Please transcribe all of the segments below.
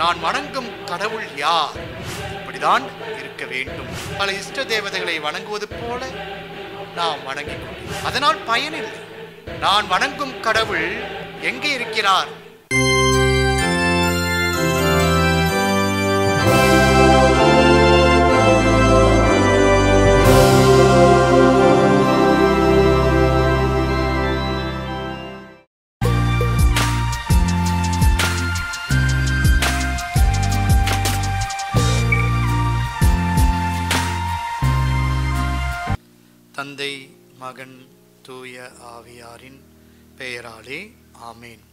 நான் வணங்கும் கடவுள் யார் இப்படிதான் இருக்க வேண்டும் பல இஷ்ட தேவதைகளை வணங்குவது போல நாம் வணங்கிக் கொண்டிருக்கிறோம். அதனால் பயனில்லை நான் வணங்கும் கடவுள் எங்கே இருக்கிறார் தந்தை மகன் தூய ஆவியாரின் பெயராலே ஆமேன்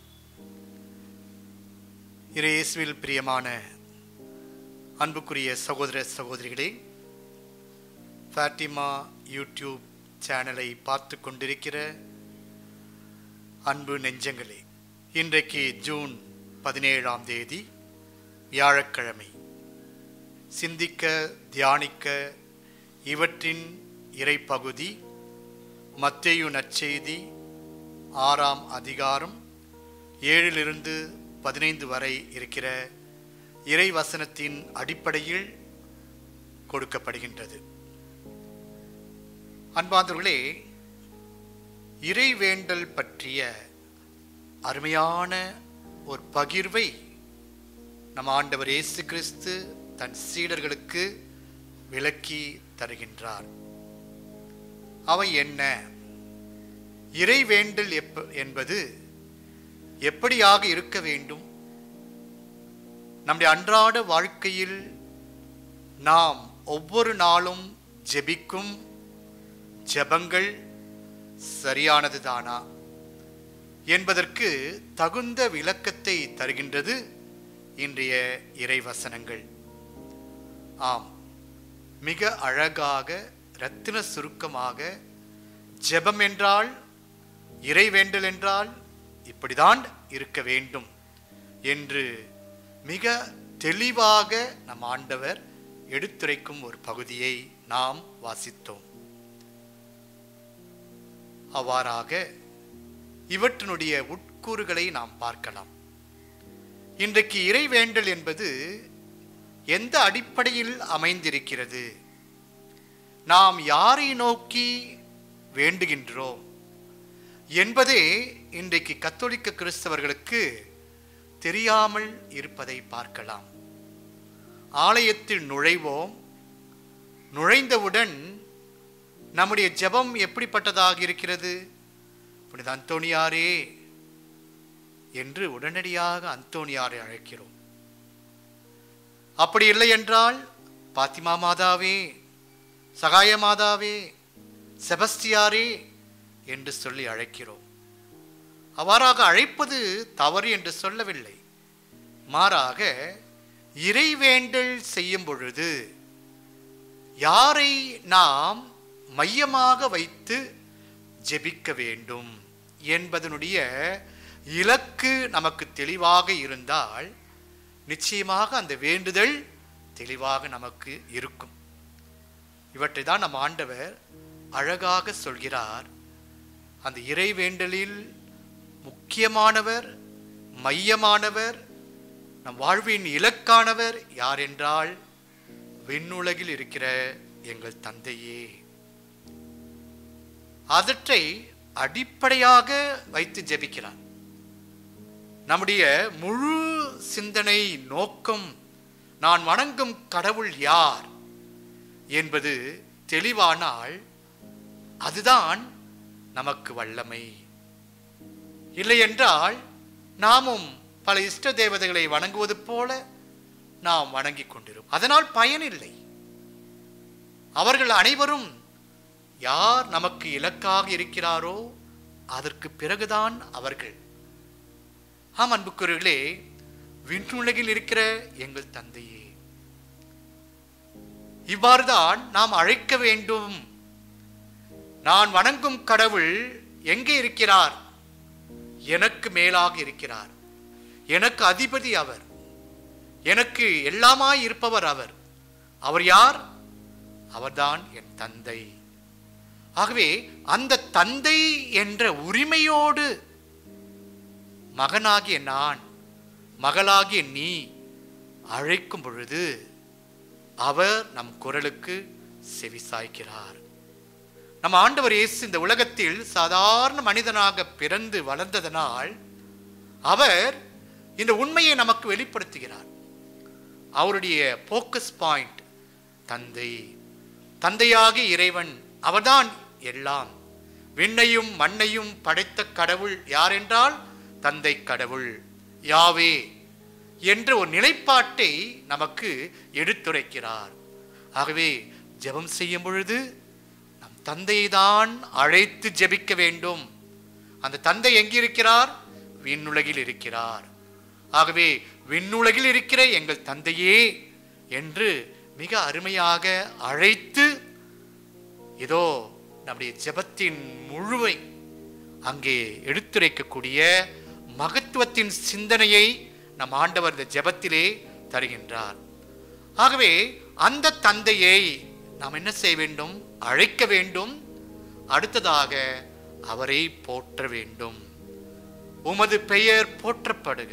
இயேசுவில் பிரியமான அன்புக்குரிய சகோதர சகோதரிகளே ஃபேட்டிமா யூடியூப் சேனலை பார்த்து கொண்டிருக்கிற அன்பு நெஞ்சங்களே இன்றைக்கு ஜூன் பதினேழாம் தேதி வியாழக்கிழமை சிந்திக்க தியானிக்க இவற்றின் இறைப்பகுதி மத்தேயு நற்செய்தி ஆறாம் அதிகாரம் ஏழிலிருந்து பதினைந்து வரை இருக்கிற இறை வசனத்தின் அடிப்படையில் கொடுக்கப்படுகின்றது அன்பாந்தர்களே இறைவேண்டல் பற்றிய அருமையான ஒரு பகிர்வை நம் ஆண்டவர் இயேசு கிறிஸ்து தன் சீடர்களுக்கு விளக்கி தருகின்றார் அவை என்ன இறைவேண்டல் எப்ப என்பது எப்படியாக இருக்க வேண்டும் நம்முடைய அன்றாட வாழ்க்கையில் நாம் ஒவ்வொரு நாளும் ஜெபிக்கும் ஜெபங்கள் சரியானதுதானா என்பதற்கு தகுந்த விளக்கத்தை தருகின்றது இன்றைய இறைவசனங்கள் ஆம் மிக அழகாக ரத்தின சுருக்கமாக ஜெபம் என்றால் இறைவேண்டல் என்றால் இப்படிதான் இருக்க வேண்டும் என்று மிக தெளிவாக நம் ஆண்டவர் எடுத்துரைக்கும் ஒரு பகுதியை நாம் வாசித்தோம் அவ்வாறாக இவற்றினுடைய உட்கூறுகளை நாம் பார்க்கலாம் இன்றைக்கு இறைவேண்டல் என்பது எந்த அடிப்படையில் அமைந்திருக்கிறது நாம் யாரை நோக்கி வேண்டுகின்றோம் என்பதே இன்றைக்கு கத்தோலிக்க கிறிஸ்தவர்களுக்கு தெரியாமல் இருப்பதை பார்க்கலாம் ஆலயத்தில் நுழைவோம் நுழைந்தவுடன் நம்முடைய ஜெபம் எப்படிப்பட்டதாக இருக்கிறது புனித அந்தோணியாரே என்று உடனடியாக அந்தோணியாரை அழைக்கிறோம் அப்படி இல்லை என்றால் பாத்திமா மாதாவே சகாய மாதாவே செபஸ்தியாரே என்று சொல்லி அழைக்கிறோம் அவ்வாறாக அழைப்பது தவறு என்று சொல்லவில்லை மாறாக இறைவேண்டல் செய்யும் பொழுது யாரை நாம் மையமாக வைத்து ஜெபிக்க வேண்டும் என்பதனுடைய இலக்கு நமக்கு தெளிவாக இருந்தால் நிச்சயமாக அந்த வேண்டுதல் தெளிவாக நமக்கு இருக்கும் இவற்றை தான் நம் ஆண்டவர் அழகாக சொல்கிறார் அந்த இறை வேண்டலில் முக்கியமானவர் மையமானவர் நம் வாழ்வின் இலக்கானவர் யார் என்றால் விண்ணுலகில் இருக்கிற எங்கள் தந்தையே அதற்றை அடிப்படையாக வைத்து ஜெபிக்கிறார் நம்முடைய முழு சிந்தனை நோக்கம் நான் வணங்கும் கடவுள் யார் என்பது தெளிவானால் அதுதான் நமக்கு வல்லமை இல்லை என்றால் நாமும் பல இஷ்ட தேவதைகளை வணங்குவது போல நாம் வணங்கிக் கொண்டிரும் அதனால் பயனில்லை அவர்கள் அனைவரும் யார் நமக்கு இலக்காக இருக்கிறாரோ அதற்கு பிறகுதான் அவர்கள் ஆம் அன்புக்குரியவர்களே விண்ணுலகில் இருக்கிற எங்கள் தந்தையே இவ்வாறுதான் நாம் அழைக்க வேண்டும் நான் வணங்கும் கடவுள் எங்கே இருக்கிறார் எனக்கு மேலாக இருக்கிறார் எனக்கு அதிபதி அவர் எனக்கு எல்லாமாய் இருப்பவர் அவர் அவர் யார் அவர்தான் என் தந்தை ஆகவே அந்த தந்தை என்ற உரிமையோடு மகனாகிய நான் மகளாகிய நீ அழைக்கும் பொழுது அவர் நம் குரலுக்கு செவி சாய்க்கிறார் நம் ஆண்டவர் இயேசு இந்த உலகத்தில் சாதாரண மனிதனாக பிறந்து வளர்ந்ததனால் அவர் இந்த உண்மையை நமக்கு வெளிப்படுத்துகிறார் அவருடைய போக்கஸ் பாயிண்ட் தந்தை தந்தையாகி இறைவன் அவர்தான் எல்லாம் விண்ணையும் மண்ணையும் படைத்த கடவுள் யார் என்றால் தந்தை கடவுள் யாவே என்ற ஒரு நிலைப்பாட்டை நமக்கு எடுத்துரைக்கிறார் ஆகவே ஜெபம் செய்யும் பொழுது நம் தந்தையை தான் அழைத்து ஜெபிக்க வேண்டும் அந்த தந்தை எங்கிருக்கிறார் விண்ணுலகில் இருக்கிறார் ஆகவே விண்ணுலகில் இருக்கிற எங்கள் தந்தையே என்று மிக அருமையாக அழைத்து இதோ நம்முடைய ஜெபத்தின் முழுவை அங்கே எடுத்துரைக்கக்கூடிய மகத்துவத்தின் சிந்தனையை நம் ஆண்டவர் இந்த ஜெபத்திலே தருகின்றார் ஆகவே அந்த தந்தையை நாம் என்ன செய்ய வேண்டும் அழைக்க வேண்டும் அடுத்ததாக அவரை போற்ற வேண்டும் உமது பெயர் போற்றப்படுக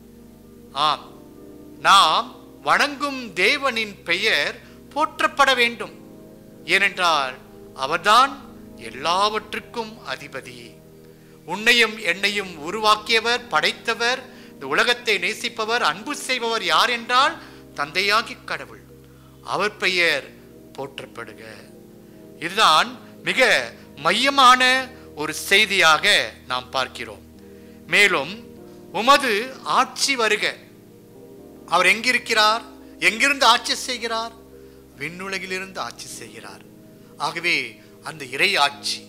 ஆம் நாம் வணங்கும் தேவனின் பெயர் போற்றப்பட வேண்டும் ஏனென்றால் அவர்தான் எல்லாவற்றுக்கும் அதிபதி உன்னையும் என்னையும் உருவாக்கியவர் படைத்தவர் இந்த உலகத்தை நேசிப்பவர் அன்பு செய்பவர் யார் என்றால் தந்தையாகி கடவுள் அவர் பெயர் போற்றப்படுக இதுதான் மிக மையமான ஒரு செய்தியாக நாம் பார்க்கிறோம் மேலும் உமது ஆட்சி வருக அவர் எங்கிருக்கிறார் எங்கிருந்து ஆட்சி செய்கிறார் விண்ணுலகிலிருந்து ஆட்சி செய்கிறார் ஆகவே அந்த இறை ஆட்சி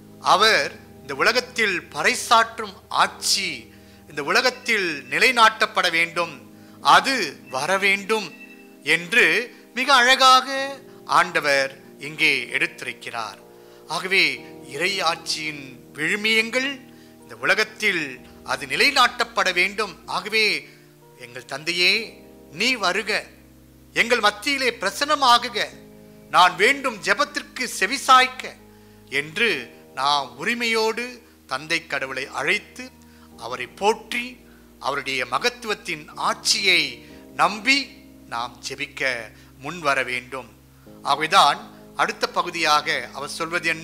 அவர் இந்த உலகத்தில் பறைசாற்றும் ஆட்சி இந்த உலகத்தில் நிலைநாட்டப்பட வேண்டும் அது வர வேண்டும் என்று மிக அழகாக ஆண்டவர் இங்கே எடுத்துரைக்கிறார் ஆகவே இறை ஆட்சியின் விழுமியங்கள் இந்த உலகத்தில் அது நிலைநாட்டப்பட வேண்டும் ஆகவே எங்கள் தந்தையே நீ வருக எங்கள் மத்தியிலே பிரசனமாகுக நான் வேண்டும் ஜெபத்திற்கு செவிசாய்க்க என்று நாம் உரிமையோடு தந்தை கடவுளை அழைத்து அவரை போற்றி அவருடைய மகத்துவத்தின் ஆட்சியை நம்பி நாம் ஜெபிக்க முன் வர வேண்டும் ஆகவேதான் அடுத்த பகுதியாக அவர் சொல்வது என்ன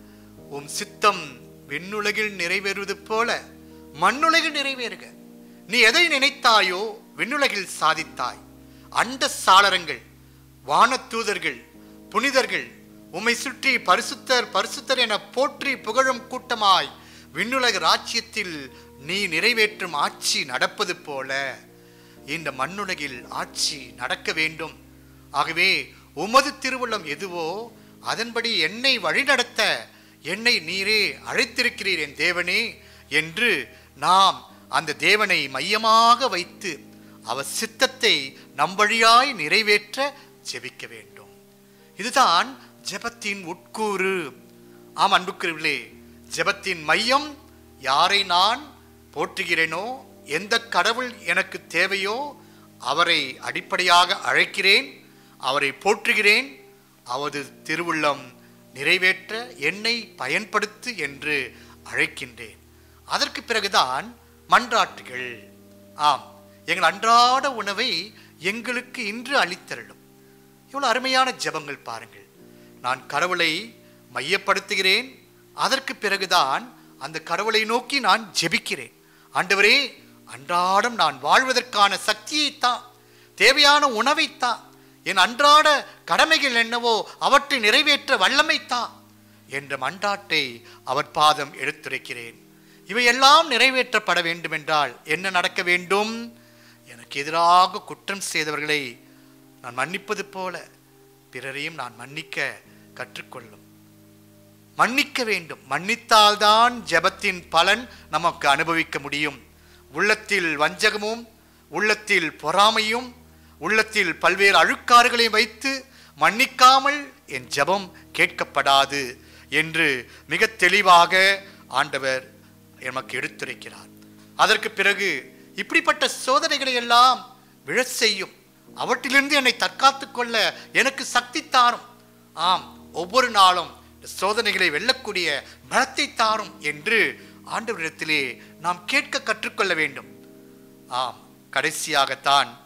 உம் சித்தம் விண்ணுலகில் நிறைவேறுவது போல மண்ணுலகில் நிறைவேறுக நீ எதை நினைத்தாயோ விண்ணுலகில் சாதித்தாய் அண்ட சாளரங்கள் வானத்தூதர்கள் புனிதர்கள் உம்மை சுற்றி பரிசுத்தர் பரிசுத்தர் என போற்றி புகழும் கூட்டமாய் விண்ணுலக ராஜ்யத்தில் நீ நிறைவேற்றும் ஆட்சி நடப்பது போல இந்த மண்ணுலகில் ஆட்சி நடக்க வேண்டும் ஆகவே உமது திருவுள்ளம் எதுவோ அதன்படி என்னை வழிநடத்த என்னை நீரே அழைத்திருக்கிறீர் என் தேவனே என்று நாம் அந்த தேவனை மையமாக வைத்து அவர் சித்தத்தை நம் வழியாய் நிறைவேற்ற ஜெபிக்க வேண்டும் இதுதான் ஜெபத்தின் உட்கூறு ஆம் அன்புக்குரியவர்களே ஜெபத்தின் மையம் யாரை நான் போற்றுகிறேனோ எந்த கடவுள் எனக்கு தேவையோ அவரை அடிப்படையாக அழைக்கிறேன் அவரை போற்றுகிறேன் அவரது திருவுள்ளம் நிறைவேற்ற என்னை பயன்படுத்து என்று அழைக்கின்றேன் அதற்கு பிறகுதான் மன்றாட்டுகள் ஆம் எங்கள் அன்றாட உணவை எங்களுக்கு இன்று அளித்தருளும் இவ்வளவு அருமையான ஜெபங்கள் பாருங்கள் நான் கடவுளை மையப்படுத்துகிறேன் அதற்கு பிறகுதான் அந்த கடவுளை நோக்கி நான் ஜெபிக்கிறேன் ஆண்டவரே அன்றாடம் நான் வாழ்வதற்கான சக்தியைத்தான் தேவையான உணவைத்தான் என் அன்றாட கடமைகள் என்னவோ அவற்றை நிறைவேற்ற வல்லமைத்தான் என்ற மன்றாட்டை அவர் பாதம் எடுத்துரைக்கிறேன் இவையெல்லாம் நிறைவேற்றப்பட வேண்டுமென்றால் என்ன நடக்க வேண்டும் எனக்கு எதிராக குற்றம் செய்தவர்களை நான் மன்னிப்பது போல பிறரையும் நான் மன்னிக்க கற்றுக்கொள்ளும் மன்னிக்க வேண்டும் மன்னித்தால்தான் ஜெபத்தின் பலன் நமக்கு அனுபவிக்க முடியும் உள்ளத்தில் வஞ்சகமும் உள்ளத்தில் பொறாமையும் உள்ளத்தில் பல்வேறு அழுக்காறுகளையும் வைத்து மன்னிக்காமல் என் ஜெபம் கேட்கப்படாது என்று மிக தெளிவாக ஆண்டவர் எமக்கு எடுத்துரைக்கிறார் அதற்கு பிறகு இப்படிப்பட்ட சோதனைகளை எல்லாம் விழச் செய்யும் அவற்றிலிருந்து என்னை தற்காத்துக் கொள்ள எனக்கு சக்தி தாரும் ஆம் ஒவ்வொரு நாளும் இந்த சோதனைகளை வெல்லக்கூடிய பலத்தை தாரும் என்று ஆண்டவரிடத்திலே நாம் கேட்க கற்றுக்கொள்ள வேண்டும் ஆம் கடைசியாகத்தான்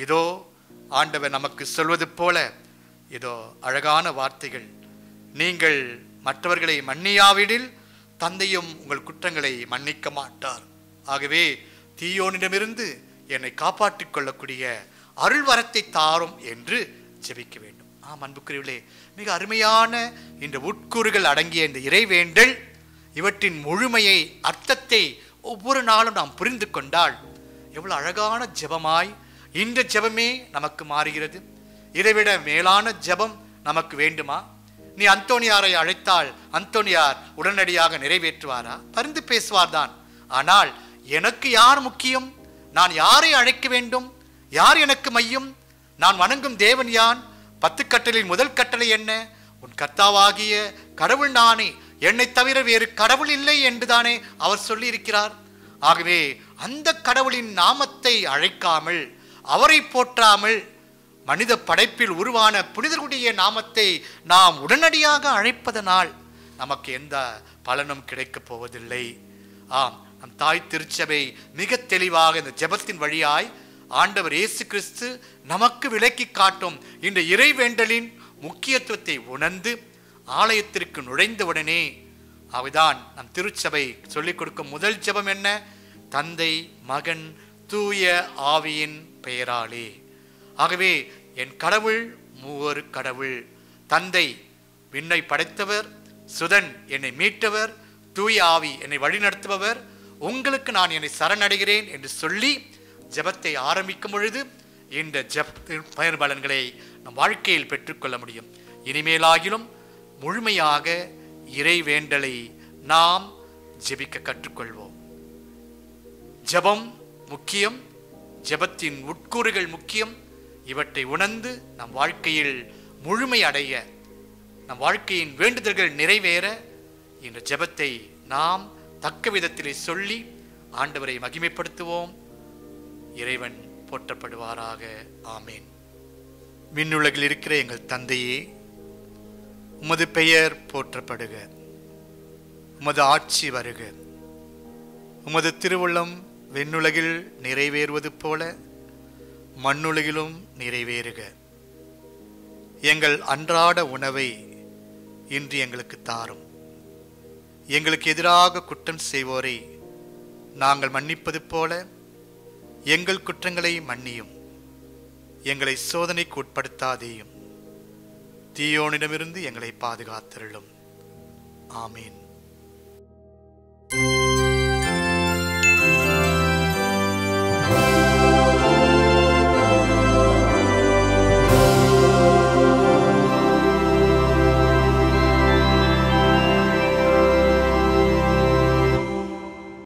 இதோ ஆண்டவர் நமக்கு சொல்வது போல இதோ அழகான வார்த்தைகள் நீங்கள் மற்றவர்களை மன்னியாவிடில் தந்தையும் உங்கள் குற்றங்களை மன்னிக்க மாட்டார் ஆகவே தீயோனிடமிருந்து என்னை காப்பாற்றிக் கொள்ளக்கூடிய அருள் வரத்தை தாரும் என்று ஜெபிக்க வேண்டும் ஆம் அன்புக்குரியவர்களே மிக அருமையான இந்த உட்கூறுகள் அடங்கிய இந்த இறைவேண்டல் இவற்றின் முழுமையை அர்த்தத்தை ஒவ்வொரு நாளும் நாம் புரிந்து கொண்டால் எவ்வளவு அழகான ஜெபமாய் இந்த ஜெபமே நமக்கு மாறுகிறது இதைவிட மேலான ஜெபம் நமக்கு வேண்டுமா நீ அந்தோனியாரை அழைத்தால் அந்தோனியார் உடனடியாக நிறைவேற்றுவாரா பரிந்து பேசுவார்தான் ஆனால் எனக்கு யார் முக்கியம் நான் யாரை அழைக்க வேண்டும் யார் எனக்கு மையம் நான் வணங்கும் தேவன் யான் பத்து கட்டளையின் முதல் கட்டளை என்ன உன் கர்த்தாவாகிய கடவுள் நானே என்னை தவிர வேறு கடவுள் இல்லை என்றுதானே அவர் சொல்லியிருக்கிறார் ஆகவே அந்த கடவுளின் நாமத்தை அழைக்காமல் அவரை போற்றாமல் மனித படைப்பில் உருவான புனிதர்களுடைய நாமத்தை நாம் உடனடியாக அழைப்பதனால் நமக்கு எந்த பலனும் கிடைக்கப் போவதில்லை ஆம் நம் தாய் திருச்சபை மிக தெளிவாக இந்த ஜெபத்தின் வழியாய் ஆண்டவர் இயேசு கிறிஸ்து நமக்கு விளக்கி காட்டும் இந்த இறைவேண்டலின் முக்கியத்துவத்தை உணர்ந்து ஆலயத்திற்கு நுழைந்தவுடனே அவைதான் நம் திருச்சபை சொல்லிக் கொடுக்கும் முதல் ஜெபம் என்ன தந்தை மகன் தூய ஆவியின் பெயராலே ஆகவே என் கடவுள் மூவர் கடவுள் தந்தை விண்ணை படைத்தவர் சுதன் என்னை மீட்டவர் தூய ஆவி என்னை வழிநடத்துபவர் உங்களுக்கு நான் என்னை சரணடைகிறேன் என்று சொல்லி ஜெபத்தை ஆரம்பிக்கும் பொழுது இந்த ஜெப் பயன் பலன்களை நம் வாழ்க்கையில் பெற்றுக்கொள்ள முடியும் இனிமேலாகிலும் முழுமையாக இறை வேண்டலை நாம் ஜெபிக்க கற்றுக்கொள்வோம் ஜெபம் முக்கியம் ஜெபத்தின் உட்கூறுகள் முக்கியம் இவற்றை உணர்ந்து நம் வாழ்க்கையில் முழுமை அடைய நம் வாழ்க்கையின் வேண்டுதல்கள் நிறைவேற இந்த ஜெபத்தை நாம் தக்க விதத்திலே சொல்லி ஆண்டவரை மகிமைப்படுத்துவோம் இறைவன் போற்றப்படுவாராக ஆமேன் விண்ணுலகில் இருக்கிற எங்கள் தந்தையே உமது பெயர் போற்றப்படுக உமது ஆட்சி வருக உமது திருவுள்ளம் விண்ணுலகில் நிறைவேறுவது போல மண்ணுலகிலும் நிறைவேறுக எங்கள் அன்றாட உணவை இன்று எங்களுக்கு தாரும் எங்களுக்கு எதிராக குற்றம் செய்வோரை நாங்கள் மன்னிப்பது போல எங்கள் குற்றங்களை மன்னியும் எங்களை சோதனைக்கு உட்படுத்தாதேயும் தீயோனிடமிருந்து எங்களை பாதுகாத்தருளும் ஆமீன்